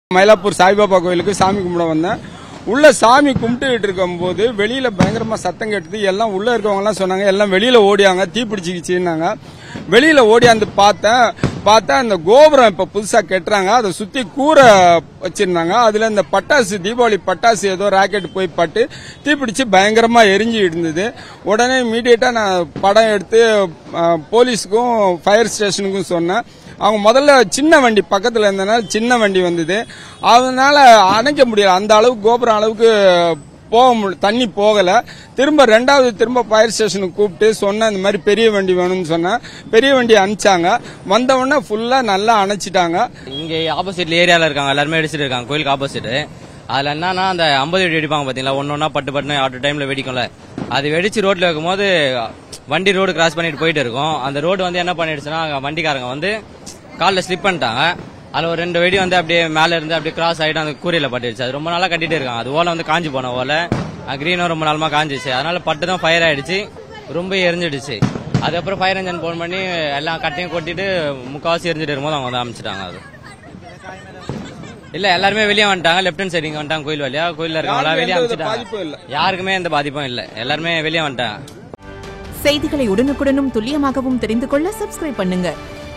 மயிலாப்பூர் சாய்பாபா கோயிலுக்கு சாமி கும்பிட வந்தேன் உள்ள சாமி கும்பிட்டுட்டு இருக்கும்போது வெளியில பயங்கரமா சத்தம் கேட்டது எல்லாம் உள்ள இருக்கவங்க எல்லாம் சொன்னாங்க எல்லாம் வெளியில ஓடியாங்க தீ பிடிச்சிக்கிச்சுன்னாங்க வெளியில ஓடியாந்து பார்த்தேன் பார்த்தா இந்த கோபுரம் இப்ப புதுசா கட்டுறாங்க அதை சுத்தி கூரை வச்சிருந்தாங்க அதுல இந்த பட்டாசு தீபாவளி பட்டாசு ஏதோ ராக்கெட் போய் பட்டு தீப்பிடிச்சு பயங்கரமா எரிஞ்சு இருந்தது உடனே இமீடியட்டா நான் படம் எடுத்து அஹ், போலீஸுக்கும் ஃபயர் ஸ்டேஷனுக்கும் சொன்னேன் அவங்க முதல்ல சின்ன வண்டி பக்கத்துல இருந்தனால சின்ன வண்டி வந்தது அதனால அணைக்க முடியல அந்த அளவுக்கு கோபுரம் அளவுக்கு போக முடியல தண்ணி போகல திரும்ப ரெண்டாவது திரும்ப ஃபயர் ஸ்டேஷனுக்கு கூப்பிட்டு சொன்னேன் இந்த மாதிரி பெரிய வண்டி வேணும்னு சொன்னேன் பெரிய வண்டி அனுப்பிச்சாங்க வந்த உடனே ஃபுல்லா நல்லா அணைச்சிட்டாங்க இங்க ஆப்போசிட்ல ஏரியால இருக்காங்க எல்லாருமே அடிச்சிட்டு இருக்காங்க கோயிலுக்கு ஆப்போசிட் அதுல என்னன்னா அந்த ஐம்பது வெடி அடிப்பாங்க பாத்தீங்களா ஒன்னு ஒன்னா பட்டு பட்டுன்னு ஆட் டைம்ல வெடிக்கும்ல அது வெடிச்சு ரோட்ல வைக்கும்போது வண்டி ரோடு கிராஸ் பண்ணிட்டு போயிட்டு இருக்கும் அந்த ரோடு வந்து என்ன பண்ணிடுச்சுன்னா அங்க வண்டிக்காரங்க வந்து காலில் ஸ்லிப் பண்ணிட்டாங்க அதுல ஒரு ரெண்டு வெடி வந்து அப்படியே மேல இருந்து அப்படியே கிராஸ் ஆயிட்டு அந்த கூரையில பட்டுடுச்சு அது ரொம்ப நாளா கட்டிட்டு இருக்காங்க அது ஓலை வந்து காஞ்சி போன ஓலை கிரீனும் ரொம்ப நாளமா காஞ்சிச்சு அதனால பட்டு தான் ஃபயர் ஆயிடுச்சு ரொம்ப எரிஞ்சிடுச்சு அதுக்கப்புறம் ஃபயர் இன்ஜின் போன் பண்ணி எல்லாம் கட்டையும் கொட்டிட்டு முக்காவாசி எரிஞ்சிட்டு இருக்கும்போது அவங்க வந்து அமைச்சிட்டாங்க அது இல்ல எல்லாருமே வெளியே வந்துட்டாங்க லெப்ட் ஹேண்ட் சைடு இங்க வந்துட்டாங்க கோயில் வழியா கோயில்ல இருக்கவங்களா வெளியே யாருக்கும் எந்த பாதிப்பும் இல்ல. அமைச்சிட்டாங்க யாருக்குமே எந்த பாதிப்பும் இல்ல எல்லாருமே வெளியே வந்துட்டாங்க செய்திகளை உடனுக்குடனும் துல்லியமாகவும் தெரிந்து கொள்ள சப்ஸ்கிரைப் பண்ணுங்க